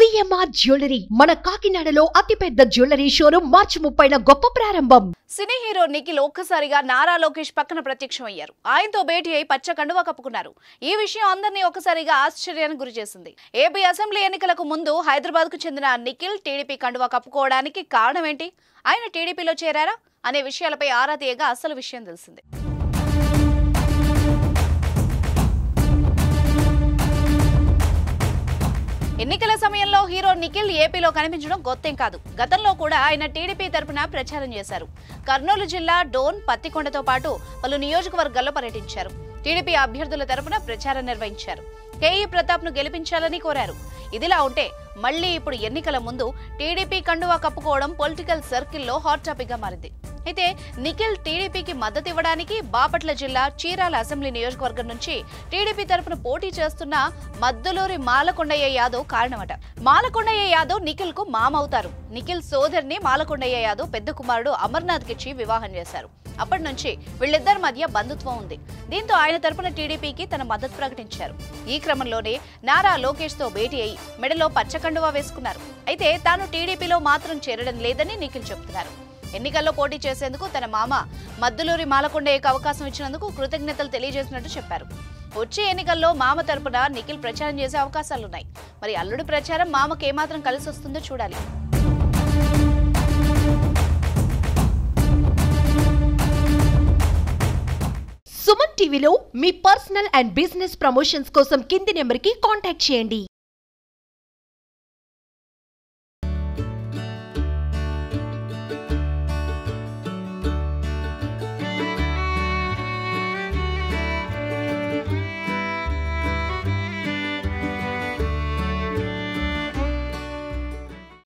CMR jewellery మన కాకినాడలో అతిపెద్ద జ్యువెలరీ షోరూం మార్చి ముప్పైన గొప్ప ప్రారంభం సినీ హీరో నిఖిల్ ఒక్కసారిగా నారా లోకేష్ పక్కన ప్రత్యక్షమయ్యారు ఆయనతో భేటీ అయి పచ్చ కండువా కప్పుకున్నారు ఈ విషయం అందరినీ ఒకసారిగా ఆశ్చర్యానికి గురిచేసింది ఏపీ అసెంబ్లీ ఎన్నికలకు ముందు హైదరాబాద్ కు చెందిన నిఖిల్ టీడీపీ కండువా కప్పుకోవడానికి కారణం ఏంటి ఆయన టీడీపీలో చేరారా అనే విషయాలపై ఆరా తీయగా అసలు విషయం తెలిసింది ఎన్నికల సమయంలో హీరో నిఖిల్ ఏపీలో కనిపించడం గొత్తేం కాదు గతంలో కూడా ఆయన టీడీపీ తరపున ప్రచారం చేశారు కర్నూలు జిల్లా డోన్ పత్తికొండతో పాటు పలు నియోజకవర్గాల్లో పర్యటించారు టీడీపీ అభ్యర్థుల తరపున ప్రచారం నిర్వహించారు కేఈ ప్రతాప్ ను గెలిపించాలని కోరారు ఇదిలా ఉంటే మళ్లీ ఇప్పుడు ఎన్నికల ముందు టీడీపీ కండువా కప్పుకోవడం పొలిటికల్ సర్కిల్లో హాట్ టాపిక్ గా మారింది అయితే నిఖిల్ టీడీపీకి మద్దతు ఇవ్వడానికి బాపట్ల జిల్లా చీరాల అసెంబ్లీ నియోజకవర్గం నుంచి టీడీపీ తరపున పోటీ చేస్తున్న మద్దులూరి మాలకొండయ్య యాదవ్ కారణమట మాలకొండయ్య యాదవ్ నిఖిల్ కు మామవుతారు నిఖిల్ సోదరిని మాలకొండయ్య యాదవ్ పెద్ద కుమారుడు అమర్నాథ్ కిచ్చి వివాహం చేశారు అప్పటి నుంచి వీళ్ళిద్దరి మధ్య బంధుత్వం ఉంది దీంతో ఆయన తరపున టీడీపీకి తన మద్దతు ప్రకటించారు ఈ క్రమంలోనే నారా లోకేష్ తో భేటీ అయి మెడలో పచ్చకండువా వేసుకున్నారు అయితే తాను టీడీపీలో మాత్రం చేరడం లేదని నిఖిల్ చెబుతున్నారు ఎన్నికల్లో పోటీ చేసేందుకు తన మామ మద్దులూరి మాలకొండయ్యకు అవకాశం ఇచ్చినందుకు కృతజ్ఞతలు తెలియజేసినట్టు చెప్పారు వచ్చే ఎన్నికల్లో మామ తరపున నిఖిల్ ప్రచారం చేసే అవకాశాలున్నాయి మరి అల్లుడి ప్రచారం మామకు ఏమాత్రం కలిసి వస్తుందో చూడాలి సుమన్ టీవీలో మీ పర్సనల్ అండ్ బిజినెస్ ప్రమోషన్స్ కోసం కింది నెంబర్ కి కాంటాక్ట్ చేయండి